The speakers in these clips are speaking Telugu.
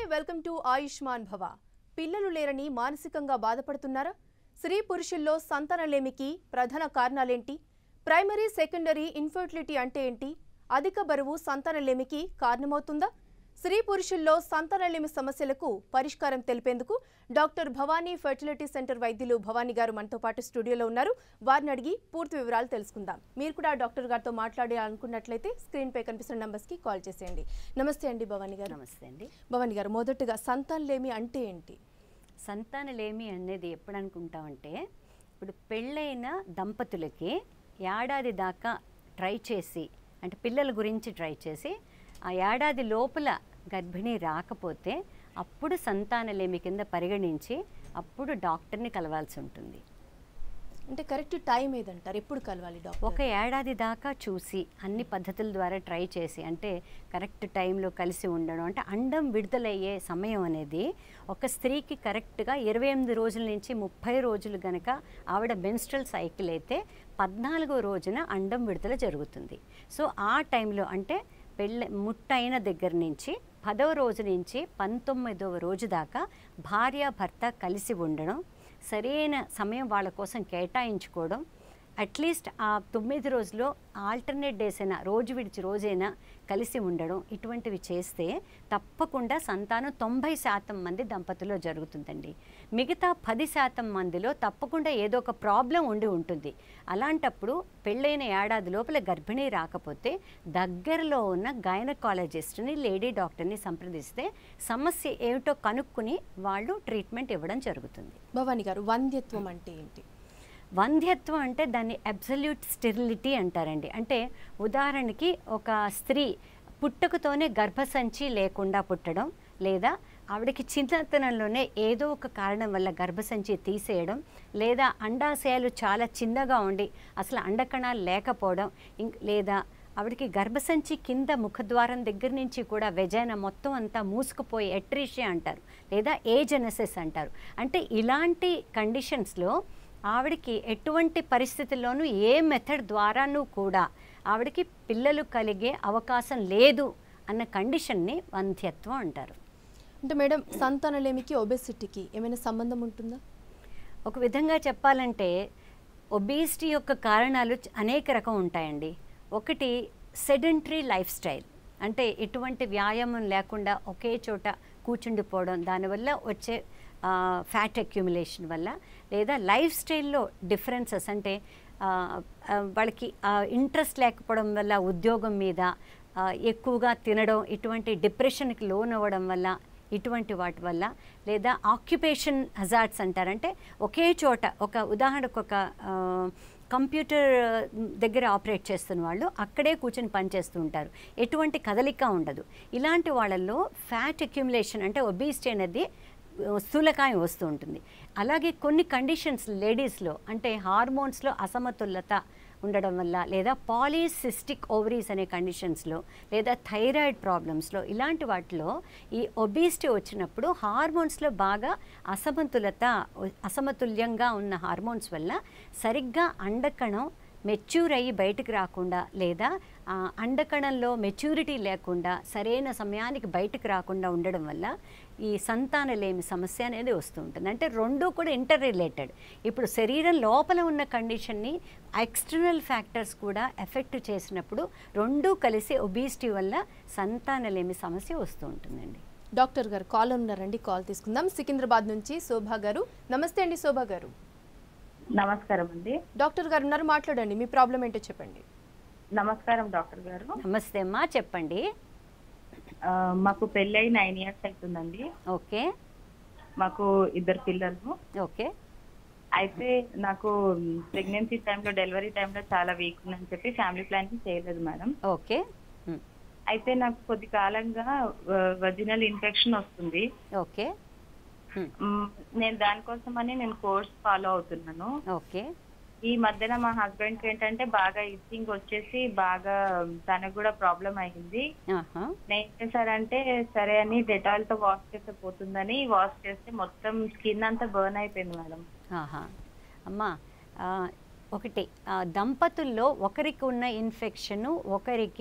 వెల్కమ్ టు ఆయుష్మాన్ భవ పిల్లలు లేరని మానసికంగా బాధపడుతున్నారా స్త్రీ పురుషుల్లో సంతానలేమికి ప్రధాన కారణాలేంటి ప్రైమరీ సెకండరీ ఇన్ఫర్టిలిటీ అంటే ఏంటి అధిక బరువు సంతానలేమికి కారణమవుతుందా స్త్రీ పురుషుల్లో సంతానలేమి సమస్యలకు పరిష్కారం తెలిపేందుకు డాక్టర్ భవానీ ఫెర్టిలిటీ సెంటర్ వైద్యులు భవానీ గారు మనతో పాటు స్టూడియోలో ఉన్నారు వారిని అడిగి పూర్తి వివరాలు తెలుసుకుందాం మీరు కూడా డాక్టర్ గారితో మాట్లాడాలనుకున్నట్లయితే స్క్రీన్ పై కనిపిస్తున్న నంబర్స్కి కాల్ చేసేయండి నమస్తే అండి భవానీ గారు నమస్తే అండి భవానీ గారు మొదటగా సంతానలేమి అంటే ఏంటి సంతానలేమి అనేది ఎప్పుడు అనుకుంటామంటే ఇప్పుడు పెళ్ళైన దంపతులకి ఏడాది దాకా ట్రై చేసి అంటే పిల్లల గురించి ట్రై చేసి ఆ ఏడాది లోపల గర్భిణీ రాకపోతే అప్పుడు సంతానలేమి కింద పరిగణించి అప్పుడు డాక్టర్ని కలవాల్సి ఉంటుంది అంటే కరెక్ట్ టైం ఏదంటారు ఎప్పుడు కలవాలి డాక్టర్ ఒక ఏడాది దాకా చూసి అన్ని పద్ధతుల ద్వారా ట్రై చేసి అంటే కరెక్ట్ టైంలో కలిసి ఉండడం అంటే అండం విడుదలయ్యే సమయం అనేది ఒక స్త్రీకి కరెక్ట్గా ఇరవై ఎనిమిది రోజుల నుంచి ముప్పై రోజులు గనక ఆవిడ మెన్స్ట్రల్ సైకిల్ అయితే పద్నాలుగో రోజున అండం విడుదల జరుగుతుంది సో ఆ టైంలో అంటే పెళ్ళి ముట్టైన దగ్గర నుంచి పదవ రోజు నుంచి పంతొమ్మిదవ రోజు దాకా భార్య భర్త కలిసి ఉండడం సరైన సమయం వాళ్ళ కోసం కేటాయించుకోవడం అట్లీస్ట్ ఆ తొమ్మిది రోజుల్లో ఆల్టర్నేట్ డేస్ అయినా రోజు విడిచి రోజైనా కలిసి ఉండడం ఇటువంటివి చేస్తే తప్పకుండా సంతానం తొంభై శాతం మంది దంపతుల్లో జరుగుతుందండి మిగతా పది శాతం మందిలో తప్పకుండా ఏదో ఒక ప్రాబ్లం ఉండి ఉంటుంది అలాంటప్పుడు పెళ్ళైన ఏడాది లోపల గర్భిణీ రాకపోతే దగ్గరలో ఉన్న గైనకాలజిస్ట్ని లేడీ డాక్టర్ని సంప్రదిస్తే సమస్య ఏమిటో కనుక్కుని వాళ్ళు ట్రీట్మెంట్ ఇవ్వడం జరుగుతుంది భవానీ గారు వంధ్యత్వం అంటే ఏంటి వంధ్యత్వం అంటే దాన్ని అబ్సల్యూట్ స్టెరిలిటీ అంటారండి అంటే ఉదాహరణకి ఒక స్త్రీ పుట్టుకతోనే గర్భసంచి లేకుండా పుట్టడం లేదా ఆవిడకి చిన్నతనంలోనే ఏదో ఒక కారణం వల్ల గర్భసంచి తీసేయడం లేదా అండాశయాలు చాలా చిన్నగా ఉండి అసలు అండకణాలు లేకపోవడం ఇంక్ లేదా ఆవిడకి గర్భసంచి కింద ముఖద్వారం దగ్గర నుంచి కూడా వెజైన మొత్తం అంతా మూసుకుపోయి ఎట్రీషియా అంటారు లేదా ఏజెనసిస్ అంటారు అంటే ఇలాంటి కండిషన్స్లో ఆవిడకి ఎటువంటి పరిస్థితుల్లోనూ ఏ మెథడ్ ద్వారానూ కూడా ఆవిడకి పిల్లలు కలిగే అవకాశం లేదు అన్న కండిషన్ని వంధ్యత్వం అంటారు అంటే మేడం సంతానలేమికి ఒబెసిటీకి ఏమైనా సంబంధం ఉంటుందా ఒక విధంగా చెప్పాలంటే ఒబేసిటీ యొక్క కారణాలు చ- అనేక రకం ఉంటాయండి ఒకటి సెడెంటరీ లైఫ్ స్టైల్ అంటే ఎటువంటి వ్యాయామం లేకుండా ఒకే చోట కూర్చుండిపోవడం దానివల్ల వచ్చే ఫ్యాట్ అక్యుములేషన్ వల్ల లేదా లైఫ్ స్టైల్లో డిఫరెన్సెస్ అంటే ఆ, ఆ, వాళ్ళకి ఇంట్రెస్ట్ లేకపోవడం వల్ల ఉద్యోగం మీద ఆ, ఎక్కువగా తినడం ఇటువంటి డిప్రెషన్కి లోన్ అవ్వడం వల్ల ఇటువంటి వాటి వల్ల లేదా ఆక్యుపేషన్ హజార్డ్స్ అంటారంటే ఒకే చోట ఒక ఉదాహరణకు ఒక ఆ, కంప్యూటర్ దగ్గర ఆపరేట్ చేస్తున్న వాళ్ళు అక్కడే కూర్చొని పనిచేస్తూ ఉంటారు ఎటువంటి కదలిక ఉండదు ఇలాంటి వాళ్ళల్లో ఫ్యాట్ అక్యుములేషన్ అంటే ఒబీసిటీ అనేది ఆ, స్థూలకాయం వస్తూ ఉంటుంది అలాగే కొన్ని కండిషన్స్ లేడీస్లో అంటే హార్మోన్స్లో అసమతుల్యత ఉండడం వల్ల లేదా పాలీసిస్టిక్ ఓవరీస్ అనే కండిషన్స్లో లేదా థైరాయిడ్ ప్రాబ్లమ్స్లో ఇలాంటి వాటిలో ఈ ఒబీసిటీ వచ్చినప్పుడు హార్మోన్స్లో బాగా అసమతులత అసమతుల్యంగా ఉన్న హార్మోన్స్ వల్ల సరిగ్గా అండకణం మెచ్యూర్ అయ్యి బయటకు రాకుండా లేదా ఆ, అండకణంలో మెచ్యూరిటీ లేకుండా సరైన సమయానికి బయటకు రాకుండా ఉండడం వల్ల ఈ సంతానలేమి సమస్య అనేది వస్తూ ఉంటుంది అంటే రెండు కూడా ఇంటర్ రిలేటెడ్ ఇప్పుడు శరీరం లోపల ఉన్న కండిషన్ని ఎక్స్టర్నల్ ఫ్యాక్టర్స్ కూడా ఎఫెక్ట్ చేసినప్పుడు రెండూ కలిసి ఒబీసిటీ వల్ల సంతానలేమి సమస్య వస్తూ ఉంటుందండి డాక్టర్ గారు కాల్ ఉన్నారండి కాల్ తీసుకుందాం సికింద్రాబాద్ నుంచి శోభా గారు నమస్తే అండి శోభా గారు నమస్కారం అండి డాక్టర్ గారు ఉన్నారు మాట్లాడండి మీ ప్రాబ్లం ఏంటో చెప్పండి నమస్కారం డాక్టర్ గారు నమస్తే అమ్మా చెప్పండి ఆ, మాకు పెళ్ళై నైన్ ఇయర్స్ అవుతుందండి ఓకే మాకు ఇద్దరు పిల్లలు ఓకే అయితే నాకు ప్రెగ్నెన్సీ టైంలో డెలివరీ టైంలో చాలా వీక్ ఉందని చెప్పి ఫ్యామిలీ ప్లానింగ్ చేయలేదు మేడం ఓకే ఉమ్, అయితే నాకు కొద్ది కాలంగా వజినల్ ఇన్ఫెక్షన్ వస్తుంది ఓకే ఉమ్, మ్, నేను దానికోసమని నేను కోర్స్ ఫాలో అవుతున్నాను ఓకే ఈ మధ్యన మా హస్బెండ్ కి ఏంటంటే బాగా ఇచ్చింగ్ వచ్చేసి బాగా తనకు కూడా ప్రాబ్లం అయింది ఆహా నేను ఏం చేశారంటే సరే అని డెటాల్ తో వాష్ చేస్తే పోతుందని వాష్ చేస్తే మొత్తం స్కిన్ అంతా బర్న్ అయిపోయింది మేడం ఆహా అమ్మా ఆ, ఒకటి ఆ, దంపతుల్లో ఒకరికి ఉన్న ఇన్ఫెక్షన్ ఒకరికి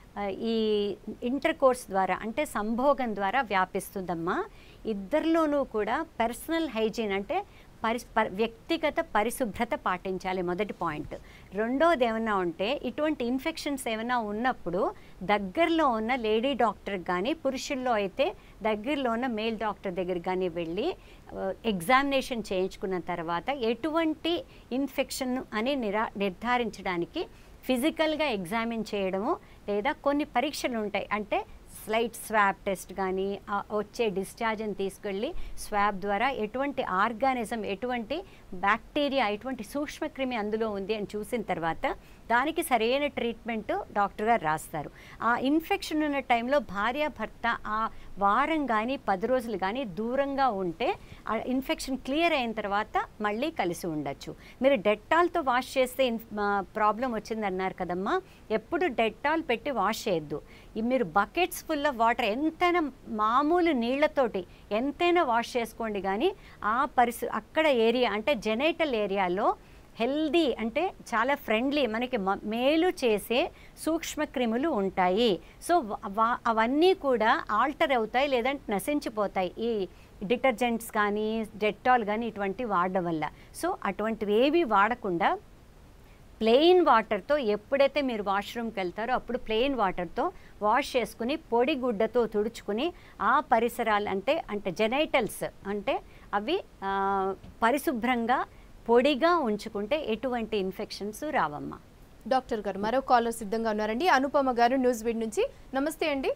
ఆ, ఈ ఇంటర్ కోర్స్ ద్వారా అంటే సంభోగం ద్వారా వ్యాపిస్తుందమ్మా ఇద్దరిలోనూ కూడా పర్సనల్ హైజీన్ అంటే పరి ప- వ్యక్తిగత పరిశుభ్రత పాటించాలి మొదటి పాయింట్ రెండోది ఏమైనా ఉంటే ఇటువంటి ఇన్ఫెక్షన్స్ ఏమైనా ఉన్నప్పుడు దగ్గరలో ఉన్న లేడీ డాక్టర్ కానీ పురుషుల్లో అయితే దగ్గరలో ఉన్న మేల్ డాక్టర్ దగ్గర కానీ వెళ్ళి ఎగ్జామినేషన్ చేయించుకున్న తర్వాత ఎటువంటి ఇన్ఫెక్షన్ అని నిరా నిర్ధారించడానికి ఫిజికల్గా ఎగ్జామిన్ చేయడము లేదా కొన్ని పరీక్షలు ఉంటాయి అంటే స్లైట్ స్వాబ్ టెస్ట్ కానీ ఆ వచ్చే డిశ్చార్జ్ని తీసుకెళ్ళి స్వాబ్ ద్వారా ఎటువంటి ఆర్గానిజం ఎటువంటి బ్యాక్టీరియా ఎటువంటి సూక్ష్మక్రిమి అందులో ఉంది అని చూసిన తర్వాత దానికి సరైన ట్రీట్మెంట్ డాక్టర్ గారు రాస్తారు ఆ ఇన్ఫెక్షన్ ఉన్న టైంలో భార్య భర్త ఆ వారం కానీ పది రోజులు కానీ దూరంగా ఉంటే ఆ ఇన్ఫెక్షన్ క్లియర్ అయిన తర్వాత మళ్ళీ కలిసి ఉండొచ్చు మీరు డెట్టాల్తో వాష్ చేస్తే ప్రాబ్లం వచ్చిందన్నారు కదమ్మా ఎప్పుడు డెట్టాల్ పెట్టి వాష్ చేయొద్దు ఈ మీరు బకెట్స్ ఫుల్ ఆఫ్ వాటర్ ఎంతైనా మామూలు నీళ్లతోటి ఎంతైనా వాష్ చేసుకోండి కానీ ఆ పరిస్థితి అక్కడ ఏరియా అంటే జెనైటల్ ఏరియాలో హెల్దీ అంటే చాలా ఫ్రెండ్లీ మనకి మ- మేలు చేసే సూక్ష్మ క్రిములు ఉంటాయి సో వ- వా- అవన్నీ కూడా ఆల్టర్ అవుతాయి లేదంటే నశించిపోతాయి ఈ డిటర్జెంట్స్ కానీ డెట్టాల్ కానీ ఇటువంటి వాడడం వల్ల సో అటువంటివి ఏవి వాడకుండా ప్లెయిన్ వాటర్తో ఎప్పుడైతే మీరు వాష్రూమ్కి వెళ్తారో అప్పుడు ప్లెయిన్ వాటర్తో వాష్ చేసుకుని పొడి గుడ్డతో తుడుచుకుని ఆ పరిసరాలు అంటే అంటే జెనైటల్స్ అంటే అవి ఆ, పరిశుభ్రంగా పొడిగా ఉంచుకుంటే ఎటువంటి ఇన్ఫెక్షన్స్ రావమ్మా డాక్టర్ గారు మరో కాలర్ సిద్ధంగా ఉన్నారండి అనుపమ గారు న్యూస్ వీడ్ నుంచి నమస్తే అండి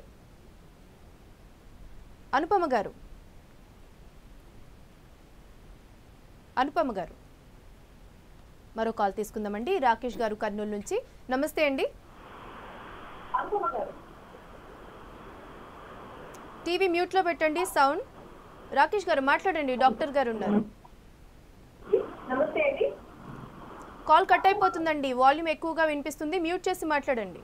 అనుపమ గారు అనుపమ గారు మరో కాల్ తీసుకుందామండి రాకేష్ గారు కర్నూలు నుంచి నమస్తే అండి టీవీ మ్యూట్లో పెట్టండి సౌండ్ రాకేష్ గారు మాట్లాడండి డాక్టర్ గారు ఉన్నారు కాల్ కట్ అయిపోతుందండి వాల్యూమ్ ఎక్కువగా వినిపిస్తుంది మ్యూట్ చేసి మాట్లాడండి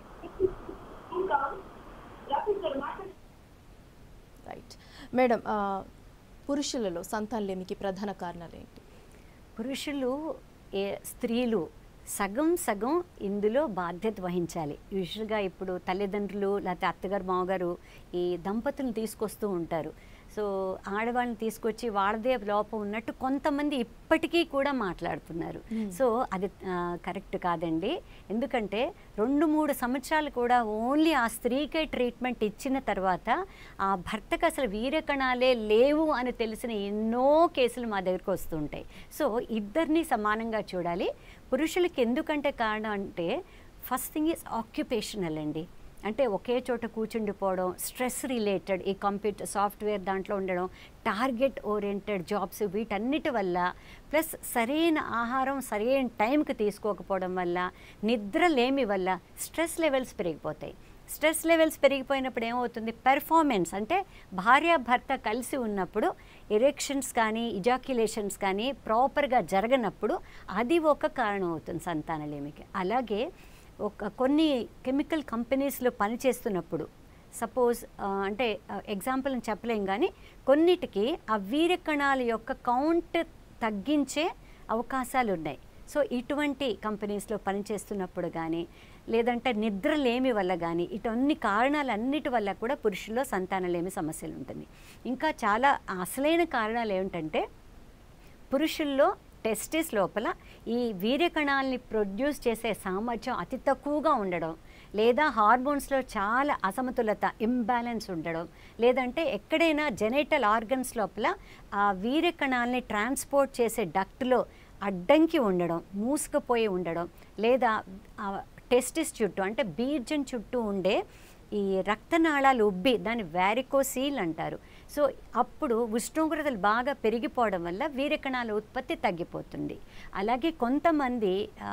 రైట్ మేడం ఆ, పురుషులలో సంతానలేమికి ప్రధాన కారణాలు ఏంటి పురుషులు ఏ స్త్రీలు సగం సగం ఇందులో బాధ్యత వహించాలి యూజువల్గా ఇప్పుడు తల్లిదండ్రులు లేకపోతే అత్తగారు మామగారు ఈ దంపతులను తీసుకొస్తూ ఉంటారు సో ఆడవాళ్ళని తీసుకొచ్చి వాళ్ళదే లోపం ఉన్నట్టు కొంతమంది ఇప్పటికీ కూడా మాట్లాడుతున్నారు సో అది ఆ, కరెక్ట్ కాదండి ఎందుకంటే రెండు మూడు సంవత్సరాలు కూడా ఓన్లీ ఆ స్త్రీకే ట్రీట్మెంట్ ఇచ్చిన తర్వాత ఆ భర్తకు అసలు వీరకణాలే లేవు అని తెలిసిన ఎన్నో కేసులు మా దగ్గరకు వస్తుంటాయి సో ఇద్దరిని సమానంగా చూడాలి పురుషులకి ఎందుకంటే కారణం అంటే ఫస్ట్ థింగ్ ఈజ్ ఆక్యుపేషనల్ అండి అంటే ఒకే చోట కూర్చుండిపోవడం స్ట్రెస్ రిలేటెడ్ ఈ కంప్యూటర్ సాఫ్ట్వేర్ దాంట్లో ఉండడం టార్గెట్ ఓరియంటెడ్ జాబ్స్ వీటన్నిటి వల్ల ప్లస్ సరైన ఆహారం సరైన టైంకి తీసుకోకపోవడం వల్ల నిద్ర లేమి వల్ల స్ట్రెస్ లెవెల్స్ పెరిగిపోతాయి స్ట్రెస్ లెవెల్స్ పెరిగిపోయినప్పుడు ఏమవుతుంది పెర్ఫార్మెన్స్ అంటే భార్య భర్త కలిసి ఉన్నప్పుడు ఎరెక్షన్స్ కానీ ఇజాక్యులేషన్స్ కానీ ప్రాపర్గా జరగనప్పుడు అది ఒక కారణం అవుతుంది సంతానలేమికి అలాగే ఒక కొన్ని కెమికల్ కంపెనీస్లో పనిచేస్తున్నప్పుడు సపోజ్ అంటే ఎగ్జాంపుల్ అని చెప్పలేం కానీ కొన్నిటికి ఆ వీరకణాల యొక్క కౌంట్ తగ్గించే అవకాశాలు ఉన్నాయి సో ఇటువంటి కంపెనీస్లో పనిచేస్తున్నప్పుడు కానీ లేదంటే నిద్రలేమి వల్ల కానీ ఇటన్ని కారణాలన్నిటి వల్ల కూడా పురుషుల్లో సంతానలేమి సమస్యలు ఉంటుంది ఇంకా చాలా అసలైన కారణాలు ఏమిటంటే పురుషుల్లో టెస్టిస్ లోపల ఈ వీర్యకణాలని ప్రొడ్యూస్ చేసే సామర్థ్యం అతి తక్కువగా ఉండడం లేదా హార్మోన్స్లో చాలా అసమతులత ఇంబ్యాలెన్స్ ఉండడం లేదంటే ఎక్కడైనా జెనైటల్ ఆర్గన్స్ లోపల ఆ వీర్యకణాలని ట్రాన్స్పోర్ట్ చేసే డక్ట్లో అడ్డంకి ఉండడం మూసుకుపోయి ఉండడం లేదా టెస్టిస్ చుట్టూ అంటే బీర్జన్ చుట్టూ ఉండే ఈ రక్తనాళాలు ఉబ్బి దాన్ని వ్యారికోసీల్ అంటారు సో అప్పుడు ఉష్ణోగ్రతలు బాగా పెరిగిపోవడం వల్ల వీరకణాల ఉత్పత్తి తగ్గిపోతుంది అలాగే కొంతమంది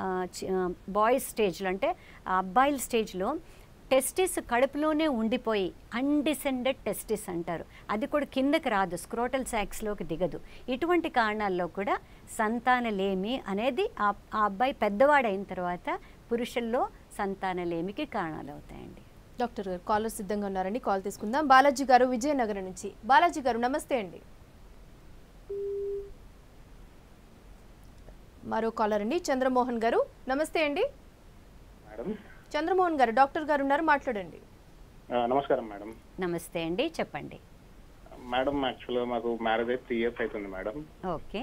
బాయ్స్ స్టేజ్లో అంటే ఆ అబ్బాయిల స్టేజ్లో టెస్టిస్ కడుపులోనే ఉండిపోయి అన్డిసెండెడ్ టెస్టిస్ అంటారు అది కూడా కిందకి రాదు స్క్రోటల్ శాక్స్లోకి దిగదు ఇటువంటి కారణాల్లో కూడా సంతానలేమి అనేది ఆ ఆ అబ్బాయి పెద్దవాడైన తర్వాత పురుషుల్లో సంతానలేమికి కారణాలు అవుతాయండి డాక్టర్ గారు కాలర్ సిద్ధంగా ఉన్నారండి కాల్ తీసుకుందాం బాలాజీ గారు విజయనగరం నుంచి బాలాజీ గారు నమస్తే అండి మరో కాలర్ అండి చంద్రమోహన్ గారు నమస్తే అండి మేడం చంద్రమోహన్ గారు డాక్టర్ గారు ఉన్నారు మాట్లాడండి ఆ, నమస్కారం మేడం నమస్తే అండి చెప్పండి మేడం యాక్చువల్గా మాకు మ్యారేజ్ అయితే త్రీ ఇయర్స్ అవుతుంది మేడం ఓకే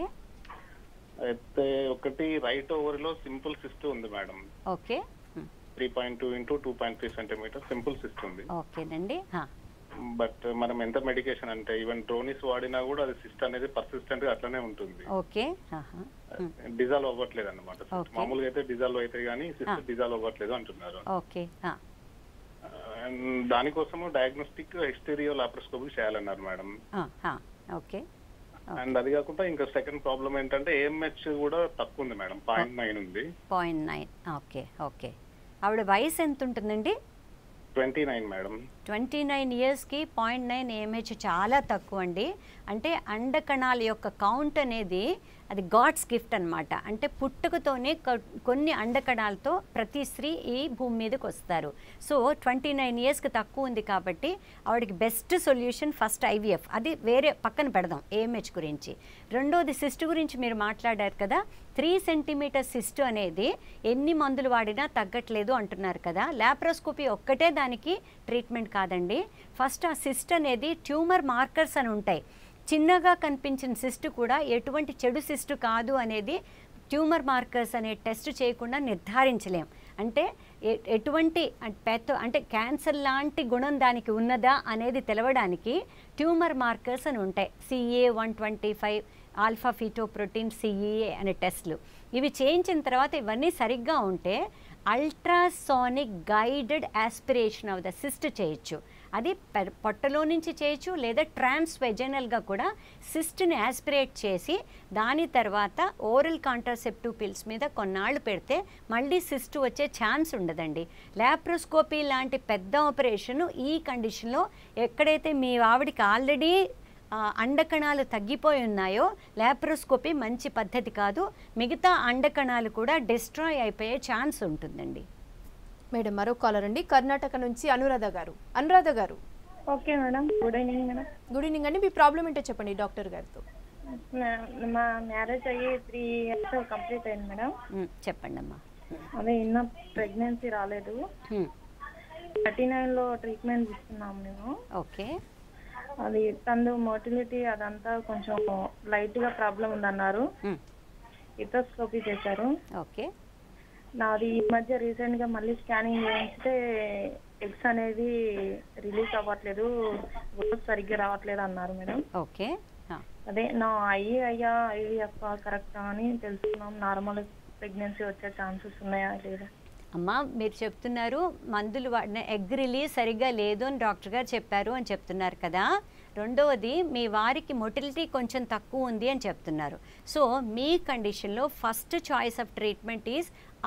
అయితే ఒకటి రైట్ ఓవర్లో సింపుల్ సిస్ట్ ఉంది madam okay um, three point two into two point three centimetre simple cyst ఉంది ఓకేనండి హా, బట్ మనం ఎంత మెడికేషన్ అంటే ఈవెన్ డ్రోనిస్ వాడినా కూడా అది సిస్ట్ అనేది పర్సిస్టెంట్ గా అట్లనే ఉంటుంది ఓకే ఆహా, ఉమ్, డిజాల్వ్ అవ్వట్లేదు అనమాట Okay. మామూలుగా అయితే డిజాల్వ్ అవుతాయి కానీ సిస్ట్ డిజాల్వ్ అవ్వట్లేదు అంటున్నారు ఓకే హా, అండ్ దానికోసము డయాగ్నోస్టిక్ ఎక్స్టీరియో లాప్రోస్కోపీ చేయాలన్నారు మేడం ఆ, హా, ఓకే అండ్ అది కాకుండా ఇంకా సెకండ్ ప్రాబ్లం ఏంటంటే ఏఎంహెచ్ కూడా తక్కువ ఉంది మేడం పాయింట్ నైన్ ఉంది పాయింట్ నైన్ ఓకే ఓకే ఆవిడ వయసు ఎంత ఉంటుందండి twenty nine madam twenty nine ఇయర్స్కి పాయింట్ నైన్ ఏఎంహెచ్ చాలా తక్కువ అండి అంటే అండకణాల యొక్క కౌంట్ అనేది అది గాడ్స్ గిఫ్ట్ అన్నమాట అంటే పుట్టుకతోనే కొ- కొన్ని అండకణాలతో ప్రతి స్త్రీ ఈ భూమి మీదకి వస్తారు సో ట్వంటీ నైన్ ఇయర్స్కి తక్కువ ఉంది కాబట్టి ఆవిడకి బెస్ట్ సొల్యూషన్ ఫస్ట్ ఐవీఎఫ్ అది వేరే పక్కన పెడదాం ఏఎంహెచ్ గురించి రెండోది సిస్ట్ గురించి మీరు మాట్లాడారు కదా త్రీ సెంటీమీటర్ సిస్ట్ అనేది ఎన్ని మందులు వాడినా తగ్గట్లేదు అంటున్నారు కదా లాప్రోస్కోపీ ఒక్కటే దానికి ట్రీట్మెంట్ కాదండి ఫస్ట్ ఆ సిస్ట్ అనేది ట్యూమర్ మార్కర్స్ అని ఉంటాయి చిన్నగా కనిపించిన సిస్ట్ కూడా ఎటువంటి చెడు సిస్ట్ కాదు అనేది ట్యూమర్ మార్కర్స్ అనే టెస్ట్ చేయకుండా నిర్ధారించలేం అంటే ఎ- ఎటువంటి అం- పెద్ద అంటే క్యాన్సర్ లాంటి గుణం దానికి ఉన్నదా అనేది తెలవడానికి ట్యూమర్ మార్కర్స్ అని ఉంటాయి CA one twenty five alpha fetoprotein CEA అనే టెస్ట్లు ఇవి చేయించిన తర్వాత ఇవన్నీ సరిగ్గా ఉంటే ultrasonic guided aspiration of the cyst చేయొచ్చు అది పె- పొట్టలో నుంచి చేయొచ్చు లేదా ట్రాన్స్ వెజనల్గా కూడా సిస్ట్ని ఆస్పిరేట్ చేసి దాని తర్వాత ఓరల్ కాంట్రాసెప్టివ్ పిల్స్ మీద కొన్నాళ్ళు పెడితే మళ్ళీ సిస్ట్ వచ్చే ఛాన్స్ ఉండదండి లాప్రోస్కోపీ లాంటి పెద్ద ఆపరేషన్ ఈ కండిషన్లో ఎక్కడైతే మీ ఆవిడకి ఆల్రెడీ ఆ, అండకణాలు తగ్గిపోయి ఉన్నాయో లాప్రోస్కోపీ మంచి పద్ధతి కాదు మిగతా అండకణాలు కూడా డిస్ట్రాయ్ అయిపోయే ఛాన్స్ ఉంటుందండి మేడం మరో కాలర్ అండి కర్ణాటక నుంచి అనురాధ గారు అనురాధ గారు okay madam good evening madam good evening అండి మీ ప్రాబ్లం ఏంటో చెప్పండి డాక్టర్ గారితో నా- మా మ్యారేజ్ అయ్యి త్రీ ఇయర్స్ కంప్లీట్ అయింది మేడం ఉమ్, చెప్పండి అమ్మా అదే ఇన్న ప్రెగ్నెన్సీ రాలేదు ఉమ్, థర్టీ నైన్లో ట్రీట్మెంట్ ఇస్తున్నాం మేము ఓకే అది తను మోటిలిటీ అదంతా కొంచెం లైట్గా ప్రాబ్లం ఉందన్నారు ఉమ్, ఇథోస్కోపీ చేశారు ఓకే నాది ఈ మధ్య రీసెంట్ గా మళ్ళీ స్కానింగ్ చేయించితే ఎగ్స్ అనేది రిలీజ్ అవ్వట్లేదు గ్రోత్ సరిగ్గా రావట్లేదు అన్నారు మేడం ఓకే ఆ, అదే నా అయ్యి అయ్యా ఐవీఎఫ్ కరెక్టా అని తెలుసుకున్నాం నార్మల్ ప్రెగ్నెన్సీ వచ్చే ఛాన్సెస్ ఉన్నాయా లేదా అమ్మా మీరు చెప్తున్నారు మందులు వాడిన ఎగ్ రిలీజ్ సరిగ్గా లేదు అని డాక్టర్ గారు చెప్పారు అని చెప్తున్నారు కదా రెండవది మీ వారికి మొటిలిటీ కొంచెం తక్కువ ఉంది అని చెప్తున్నారు సో మీ కండిషన్లో first choice of treatment is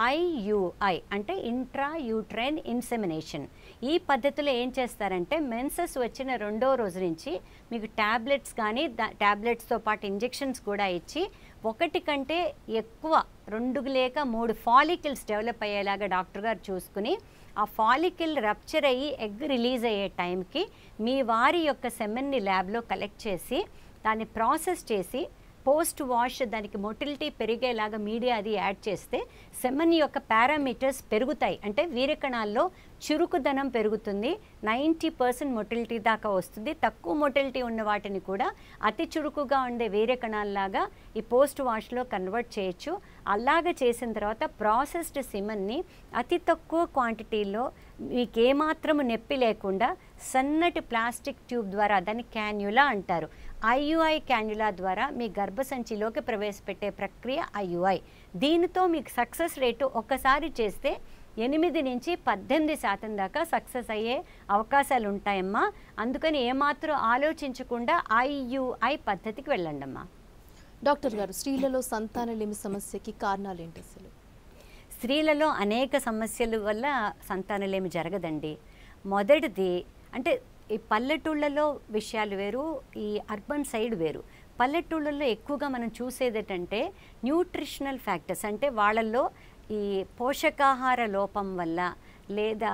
IUI అంటే ఇంట్రా యూట్రైన్ ఇన్సెమినేషన్ ఈ పద్ధతిలో ఏం చేస్తారంటే మెన్సెస్ వచ్చిన రెండో రోజు నుంచి మీకు ట్యాబ్లెట్స్ కానీ ట్యాబ్లెట్స్తో పాటు ఇంజెక్షన్స్ కూడా ఇచ్చి ఒకటి కంటే ఎక్కువ రెండు లేక మూడు ఫాలికల్స్ డెవలప్ అయ్యేలాగా డాక్టర్ గారు చూసుకుని ఆ ఫాలికల్ రప్చర్ అయ్యి ఎగ్ రిలీజ్ అయ్యే టైంకి మీ వారి యొక్క సెమెన్ని ల్యాబ్లో కలెక్ట్ చేసి దాన్ని ప్రాసెస్ చేసి పోస్ట్ వాష్ దానికి మొటిలిటీ పెరిగేలాగా మీడియా అది యాడ్ చేస్తే సెమన్ యొక్క పారామీటర్స్ పెరుగుతాయి అంటే వీరకణాల్లో చురుకుదనం పెరుగుతుంది నైంటీ పర్సెంట్ మొటిలిటీ దాకా వస్తుంది తక్కువ మొటిలిటీ ఉన్న వాటిని కూడా అతి చురుకుగా ఉండే వీరకణాల్లాగా ఈ పోస్ట్ వాష్లో కన్వర్ట్ చేయొచ్చు అలాగ చేసిన తర్వాత ప్రాసెస్డ్ సిమన్ని అతి తక్కువ క్వాంటిటీలో మీకు ఏమాత్రము నొప్పి లేకుండా సన్నటి ప్లాస్టిక్ ట్యూబ్ ద్వారా దాన్ని క్యాన్యులా అంటారు ఐయుఐ క్యాన్యులా ద్వారా మీ గర్భసంచిలోకి ప్రవేశపెట్టే ప్రక్రియ ఐయుఐ దీనితో మీకు సక్సెస్ రేటు ఒక్కసారి చేస్తే ఎనిమిది నుంచి పద్దెనిమిది శాతం దాకా సక్సెస్ అయ్యే అవకాశాలు ఉంటాయమ్మా అందుకని ఏమాత్రం ఆలోచించకుండా ఐయుఐ పద్ధతికి వెళ్ళండి అమ్మా డాక్టర్ గారు స్త్రీలలో సంతానలేమి సమస్యకి కారణాలు ఏంటి అసలు స్త్రీలలో అనేక సమస్యల వల్ల సంతానలేమి జరగదండి మొదటిది అంటే ఈ పల్లెటూళ్ళలో విషయాలు వేరు ఈ అర్బన్ సైడ్ వేరు పల్లెటూళ్ళల్లో ఎక్కువగా మనం చూసేది ఏంటంటే న్యూట్రిషనల్ ఫ్యాక్టర్స్ అంటే వాళ్ళల్లో ఈ పోషకాహార లోపం వల్ల లేదా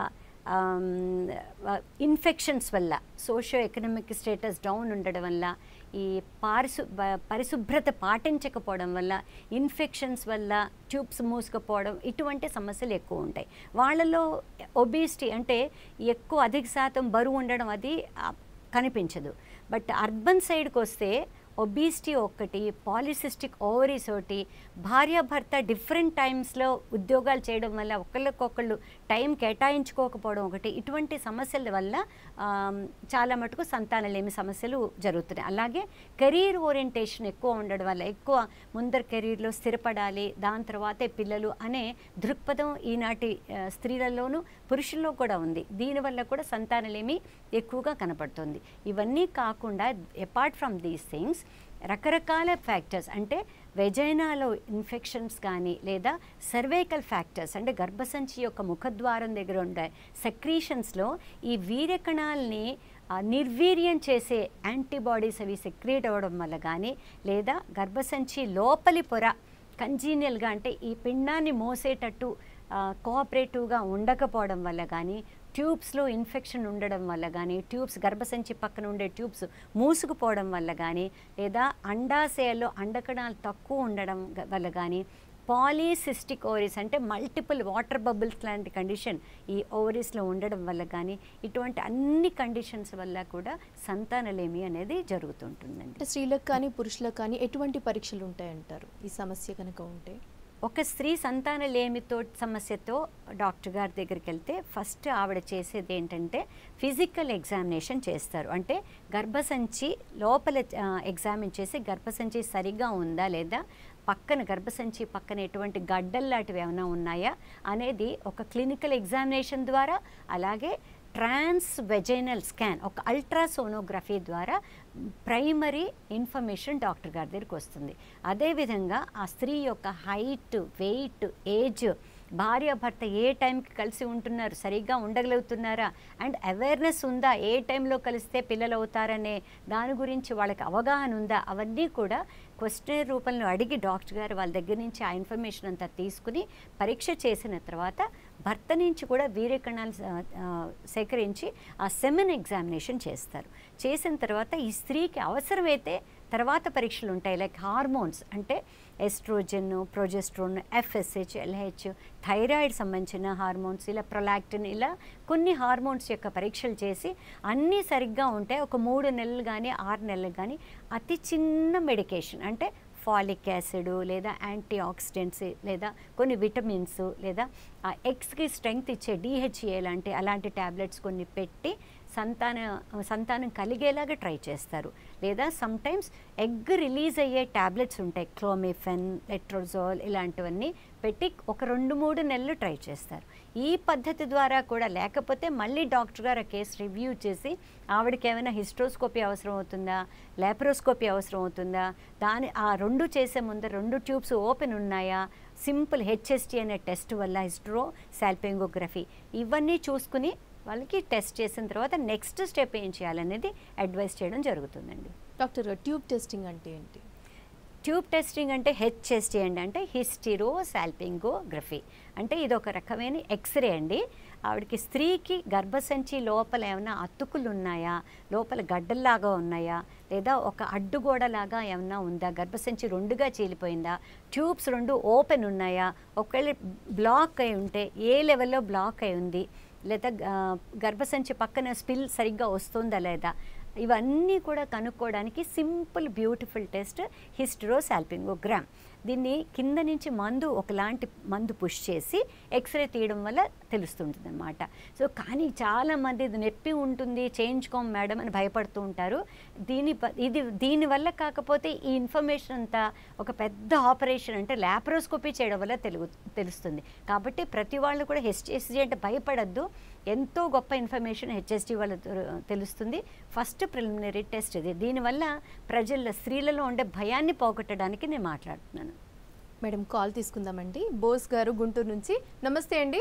ఇన్ఫెక్షన్స్ వల్ల సోషియో ఎకనామిక్ స్టేటస్ డౌన్ ఉండడం వల్ల ఈ పారిశు బ- పరిశుభ్రత పాటించకపోవడం వల్ల ఇన్ఫెక్షన్స్ వల్ల ట్యూబ్స్ మూసుకుపోవడం ఇటువంటి సమస్యలు ఎక్కువ ఉంటాయి వాళ్ళలో ఒబిసిటీ అంటే ఎక్కువ అధిక శాతం బరువు ఉండడం అది ఆ, కనిపించదు బట్ అర్బన్ సైడ్కి వస్తే ఒబీసిటీ ఒకటి పాలిసిస్టిక్ ఓవరీస్ ఒకటి భార్యాభర్త డిఫరెంట్ టైమ్స్లో ఉద్యోగాలు చేయడం వల్ల ఒకళ్ళకొకళ్ళు టైం కేటాయించుకోకపోవడం ఒకటి ఇటువంటి సమస్యల వల్ల ఆమ్, చాలా మటుకు సంతానలేమి సమస్యలు జరుగుతున్నాయి అలాగే కెరీర్ ఓరియంటేషన్ ఎక్కువ ఉండడం వల్ల ఎక్కువ ముందర కెరీర్లో స్థిరపడాలి దాని తర్వాతే పిల్లలు అనే దృక్పథం ఈనాటి ఆ, స్త్రీలలోనూ పురుషుల్లో కూడా ఉంది దీనివల్ల కూడా సంతానలేమి ఎక్కువగా కనపడుతుంది ఇవన్నీ కాకుండా అపార్ట్ ఫ్రమ్ దీస్ థింగ్స్ రకరకాల ఫ్యాక్టర్స్ అంటే వెజైనాలో ఇన్ఫెక్షన్స్ కానీ లేదా సర్వైకల్ ఫ్యాక్టర్స్ అంటే గర్భసంచి యొక్క ముఖద్వారం దగ్గర ఉండే సెక్రీషన్స్లో ఈ వీర్యకణాలని ఆ, నిర్వీర్యం చేసే యాంటీబాడీస్ అవి సెక్రియేట్ అవ్వడం వల్ల కానీ లేదా గర్భసంచి లోపలి పొర కంజీనియల్గా అంటే ఈ పిండాన్ని మోసేటట్టు కోఆపరేటివ్గా ఉండకపోవడం వల్ల కానీ ట్యూబ్స్లో ఇన్ఫెక్షన్ ఉండడం వల్ల కానీ ట్యూబ్స్ గర్భసంచి పక్కన ఉండే ట్యూబ్స్ మూసుకుపోవడం వల్ల కానీ లేదా అండాశయాల్లో అండకణాలు తక్కువ ఉండడం గ- వల్ల కానీ పాలీసిస్టిక్ ఓవరీస్ అంటే మల్టిపుల్ వాటర్ బబుల్స్ లాంటి కండిషన్ ఈ ఓవరీస్లో ఉండడం వల్ల కానీ ఇటువంటి అన్ని కండిషన్స్ వల్ల కూడా సంతానలేమి అనేది జరుగుతుంటుందండి అంటే స్త్రీలకు కానీ పురుషులకు కానీ ఎటువంటి పరీక్షలు ఉంటాయంటారు ఈ సమస్య కనుక ఉంటే ఒక స్త్రీ సంతానలేమితో సమస్యతో డాక్టర్ గారి దగ్గరికి వెళ్తే ఫస్ట్ ఆవిడ చేసేది ఏంటంటే ఫిజికల్ ఎగ్జామినేషన్ చేస్తారు అంటే గర్భసంచి లోపల ఆ, ఎగ్జామిన్ చేసి గర్భసంచి సరిగా ఉందా లేదా పక్కన గర్భసంచి పక్కన ఎటువంటి గడ్డలు లాంటివి ఏమైనా ఉన్నాయా అనేది ఒక క్లినికల్ ఎగ్జామినేషన్ ద్వారా అలాగే ట్రాన్స్ వెజైనల్ స్కాన్ ఒక అల్ట్రాసోనోగ్రఫీ ద్వారా ప్రైమరీ ఇన్ఫర్మేషన్ డాక్టర్ గారి దగ్గరికి వస్తుంది అదేవిధంగా ఆ స్త్రీ యొక్క హైట్ వెయిట్ ఏజ్ భార్య భర్త ఏ టైంకి కలిసి ఉంటున్నారు సరిగ్గా ఉండగలుగుతున్నారా అండ్ అవేర్నెస్ ఉందా ఏ టైంలో కలిస్తే పిల్లలు అవుతారనే దాని గురించి వాళ్ళకి అవగాహన ఉందా అవన్నీ కూడా క్వశ్చనర్ రూపంలో అడిగి డాక్టర్ గారు వాళ్ళ దగ్గర నుంచి ఆ ఇన్ఫర్మేషన్ అంతా తీసుకుని పరీక్ష చేసిన తర్వాత భర్త నుంచి కూడా వీర్యకణాలు ఆ, ఆ, సేకరించి ఆ సెమెన్ ఎగ్జామినేషన్ చేస్తారు చేసిన తర్వాత ఈ స్త్రీకి అవసరమైతే తర్వాత పరీక్షలు ఉంటాయి లైక్ హార్మోన్స్ అంటే oestrogen progesterone FSH LH thyroid సంబంధించిన హార్మోన్స్ ఇలా ప్రొలాక్టిన్ ఇలా కొన్ని హార్మోన్స్ యొక్క పరీక్షలు చేసి అన్నీ సరిగ్గా ఉంటే ఒక మూడు నెలలు కానీ ఆరు నెలలు కానీ అతి చిన్న మెడికేషన్ అంటే ఫాలిక్ యాసిడ్ లేదా యాంటీ ఆక్సిడెంట్స్ లేదా కొన్ని విటమిన్స్ లేదా ఆ ఎగ్స్కి స్ట్రెంగ్త్ ఇచ్చే డిహెచ్ఏ లాంటి అలాంటి ట్యాబ్లెట్స్ కొన్ని పెట్టి సంతాన సంతానం కలిగేలాగా ట్రై చేస్తారు లేదా సమ్టైమ్స్ ఎగ్ రిలీజ్ అయ్యే ట్యాబ్లెట్స్ ఉంటాయి క్లోమిఫెన్ లెట్రోజోల్ ఇలాంటివన్నీ పెట్టి ఒక రెండు మూడు నెలలు ట్రై చేస్తారు ఈ పద్ధతి ద్వారా కూడా లేకపోతే మళ్ళీ డాక్టర్ గారు ఆ కేసు రివ్యూ చేసి ఆవిడకి ఏమైనా హిస్ట్రోస్కోపీ అవసరం అవుతుందా లాప్రోస్కోపీ అవసరం అవుతుందా దాని ఆ రెండు చేసే ముందు రెండు ట్యూబ్స్ ఓపెన్ ఉన్నాయా సింపుల్ హెచ్ఎస్టీ అనే టెస్ట్ వల్ల హిస్ట్రో సాల్పింగోగ్రఫీ ఇవన్నీ చూసుకుని వాళ్ళకి టెస్ట్ చేసిన తర్వాత నెక్స్ట్ స్టెప్ ఏం చేయాలనేది అడ్వైస్ చేయడం జరుగుతుందండి డాక్టర్ గారు ట్యూబ్ టెస్టింగ్ అంటే ఏంటి ట్యూబ్ టెస్టింగ్ అంటే హెచ్ఎస్టీ అండి అంటే హిస్టిరో సాల్పింగోగ్రఫీ అంటే ఇది ఒక రకమైన ఎక్స్రే అండి ఆవిడకి స్త్రీకి గర్భసంచి లోపల ఏమైనా అతుకులు ఉన్నాయా లోపల గడ్డల్లాగా ఉన్నాయా లేదా ఒక అడ్డుగోడలాగా ఏమైనా ఉందా గర్భసంచి రెండుగా చీలిపోయిందా ట్యూబ్స్ రెండు ఓపెన్ ఉన్నాయా ఒకవేళ బ్లాక్ అయి ఉంటే ఏ లెవెల్లో బ్లాక్ అయి ఉంది లేదా ఆ, గర్భసంచి పక్కన స్పిల్ సరిగ్గా వస్తుందా లేదా ఇవన్నీ కూడా కనుక్కోవడానికి సింపుల్ బ్యూటిఫుల్ టెస్ట్ హిస్టరోసాల్పింగోగ్రామ్ దీన్ని కింద నుంచి మందు ఒకలాంటి మందు పుష్ చేసి ఎక్స్రే తీయడం వల్ల తెలుస్తుంటుంది అనమాట సో కానీ చాలామంది ఇది నొప్పి ఉంటుంది చేయించుకోం మేడం అని భయపడుతూ ఉంటారు దీని ప- ఇది దీనివల్ల కాకపోతే ఈ ఇన్ఫర్మేషన్ అంతా ఒక పెద్ద ఆపరేషన్ అంటే ల్యాప్రోస్కోపీ చేయడం వల్ల తెలుగు తెలుస్తుంది కాబట్టి ప్రతి వాళ్ళు కూడా హెచ్ఎస్జీ అంటే భయపడద్దు ఎంతో గొప్ప ఇన్ఫర్మేషన్ హెచ్ఎస్జీ వల్ల తెలు- తెలుస్తుంది ఫస్ట్ ప్రిలిమినరీ టెస్ట్ ఇది దీనివల్ల ప్రజల్లో స్త్రీలలో ఉండే భయాన్ని పోగొట్టడానికి నేను మాట్లాడుతున్నాను మేడం కాల్ తీసుకుందామండి బోస్ గారు గుంటూరు నుంచి నమస్తే అండి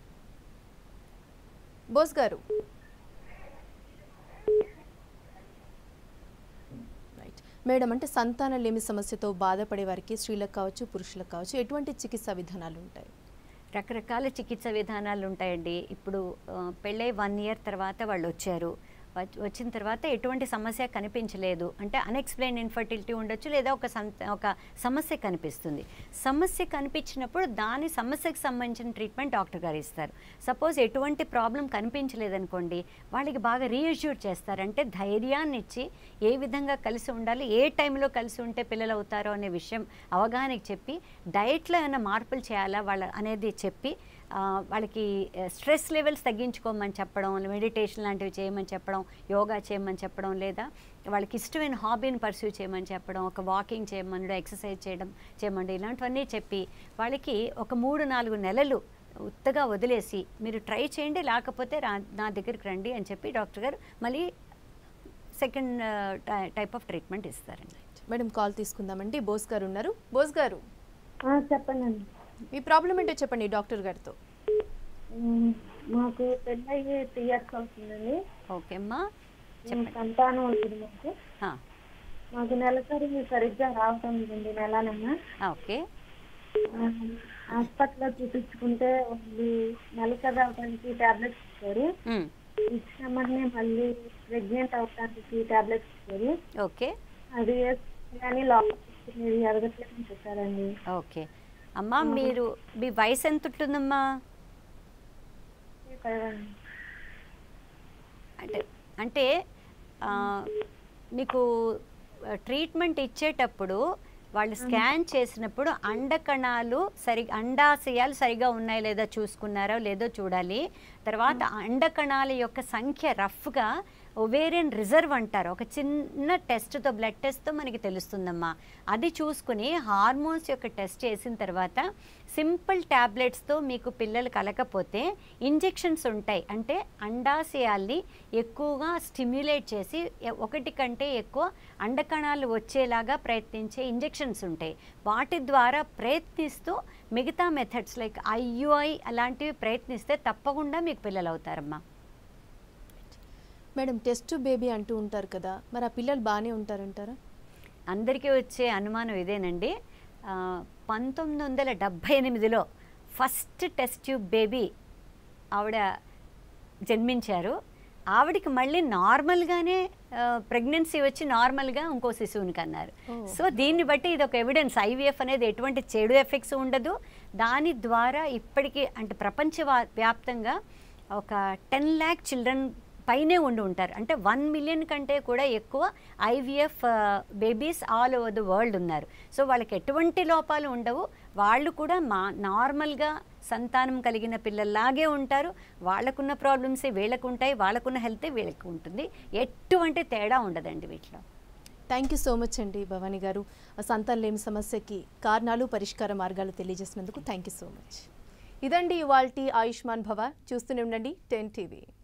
బోస్ గారు రైట్ మేడం అంటే సంతానలేమి సమస్యతో బాధపడే వారికి స్త్రీలకు కావచ్చు పురుషులకు కావచ్చు ఎటువంటి చికిత్సా విధానాలు ఉంటాయి రకరకాల చికిత్స విధానాలు ఉంటాయండి ఇప్పుడు ఆ, పెళ్ళై వన్ ఇయర్ తర్వాత వాళ్ళు వచ్చారు వచ్- వచ్చిన తర్వాత ఎటువంటి సమస్య కనిపించలేదు అంటే అన్ఎక్స్ప్లెయిన్ ఇన్ఫర్టిలిటీ ఉండొచ్చు లేదా ఒక సం- ఒక సమస్య కనిపిస్తుంది సమస్య కనిపించినప్పుడు దాని సమస్యకు సంబంధించిన ట్రీట్మెంట్ డాక్టర్ గారు ఇస్తారు సపోజ్ ఎటువంటి ప్రాబ్లం కనిపించలేదనుకోండి వాళ్ళకి బాగా రీఅష్యూర్ చేస్తారు అంటే ధైర్యాన్ని ఇచ్చి ఏ విధంగా కలిసి ఉండాలి ఏ టైంలో కలిసి ఉంటే పిల్లలు అవుతారో అనే విషయం అవగాహనకి చెప్పి డైట్లో ఏమైనా మార్పులు చేయాలా వాళ్ళ అనేది చెప్పి ఆ, వాళ్ళకి స్ట్రెస్ లెవెల్స్ తగ్గించుకోమని చెప్పడం మెడిటేషన్ లాంటివి చేయమని చెప్పడం యోగా చేయమని చెప్పడం లేదా వాళ్ళకి ఇష్టమైన హాబీని పర్సూ చేయమని చెప్పడం ఒక వాకింగ్ చేయమని ఎక్సర్సైజ్ చేయడం చేయమండి ఇలాంటివన్నీ చెప్పి వాళ్ళకి ఒక మూడు నాలుగు నెలలు ఉత్తగా వదిలేసి మీరు ట్రై చేయండి లేకపోతే రా నా దగ్గరికి రండి అని చెప్పి డాక్టర్ గారు మళ్ళీ సెకండ్ టైప్ ఆఫ్ ట్రీట్మెంట్ ఇస్తారండి మేడం కాల్ తీసుకుందామండి బోస్ గారు ఉన్నారు బోస్ గారు చెప్పండి అండి మీ ప్రాబ్లం ఏంటో చెప్పండి డాక్టర్ గారితో మాకు పెళ్ళి త్రీ ఇయర్స్ అవుతుందండి ఓకే అమ్మా మేము సంతానం ఉంటుంది మాకు ఆ, మాకు నెలసరి సరిగ్గా రావటం లేదండి నెలనమ్మా ఆ, ఓకే హాస్పిటల్లో చూపించుకుంటే వాళ్ళు నెలసరి రావడానికి టాబ్లెట్స్ ఇచ్చారు ఉమ్, ఇచ్చిన వెంటనే మళ్ళీ ప్రెగ్నెంట్ అవడానికి టాబ్లెట్స్ ఇచ్చారు ఓకే అది వేసుకుని కానీ లోపల మీరు ఎదగట్లేదని చెప్పారండి ఓకే అమ్మా మీరు మీ వయసు ఎంత ఉంటుందమ్మా కదండి. అంటే అంటే ఆ, మీకు ట్రీట్మెంట్ ఇచ్చేటప్పుడు వాళ్ళు స్కాన్ చేసినప్పుడు అండకణాలు సరి అండాశయాలు సరిగా ఉన్నాయో లేదో చూసుకున్నారో లేదో చూడాలి తర్వాత అండకణాల యొక్క సంఖ్య రఫ్గా ఒవేరియన్ రిజర్వ్ అంటారు ఒక చిన్న టెస్ట్తో బ్లడ్ టెస్ట్తో మనకి తెలుస్తుందమ్మా అది చూసుకుని హార్మోన్స్ యొక్క టెస్ట్ చేసిన తర్వాత సింపుల్ ట్యాబ్లెట్స్తో మీకు పిల్లలు కలకపోతే ఇంజెక్షన్స్ ఉంటాయి అంటే అండాశయాల్ని ఎక్కువగా స్టిమ్యులేట్ చేసి ఎ- ఒకటి కంటే ఎక్కువ అండకణాలు వచ్చేలాగా ప్రయత్నించే ఇంజెక్షన్స్ ఉంటాయి వాటి ద్వారా ప్రయత్నిస్తూ మిగతా మెథడ్స్ లైక్ ఐయుఐ అలాంటివి ప్రయత్నిస్తే తప్పకుండా మీకు పిల్లలు అవుతారమ్మా మేడం టెస్ట్ బేబీ అంటూ ఉంటారు కదా మరి ఆ పిల్లలు బాగానే ఉంటారంటారా అందరికీ వచ్చే అనుమానం ఇదేనండి ఆ, పంతొమ్మిది వందల డెబ్భై ఎనిమిదిలో ఫస్ట్ టెస్ట్ ట్యూబ్ బేబీ ఆవిడ జన్మించారు ఆవిడకి మళ్ళీ నార్మల్గానే ప్రెగ్నెన్సీ వచ్చి నార్మల్గా ఇంకో శిశువుని కన్నారు ఓ. సో దీన్ని బట్టి ఇది ఒక ఎవిడెన్స్ ఐవీఎఫ్ అనేది ఎటువంటి చెడు ఎఫెక్ట్స్ ఉండదు దాని ద్వారా ఇప్పటికీ అంటే ప్రపంచ వా- వ్యాప్తంగా ఒక టెన్ ల్యాక్ చిల్డ్రన్ పైనే ఉండి ఉంటారు అంటే వన్ మిలియన్ కంటే కూడా ఎక్కువ IVF babies all over the world ఉన్నారు సో వాళ్ళకి ఎటువంటి లోపాలు ఉండవు వాళ్ళు కూడా మా నార్మల్గా సంతానం కలిగిన పిల్లల్లాగే ఉంటారు వాళ్ళకున్న ప్రాబ్లమ్సే వీళ్ళకు ఉంటాయి వాళ్ళకున్న హెల్తే వీళ్ళకి ఉంటుంది ఎటువంటి తేడా ఉండదండి వీటిలో థ్యాంక్ యూ సో మచ్ అండి భవానీ గారు ఆ సంతానం లేని సమస్యకి కారణాలు పరిష్కార మార్గాలు తెలియజేసినందుకు థ్యాంక్ యూ సో మచ్ ఇదండి ఇవాల్టి ఆయుష్మాన్ భవ చూస్తూనే ఉండండి టెన్ టీవీ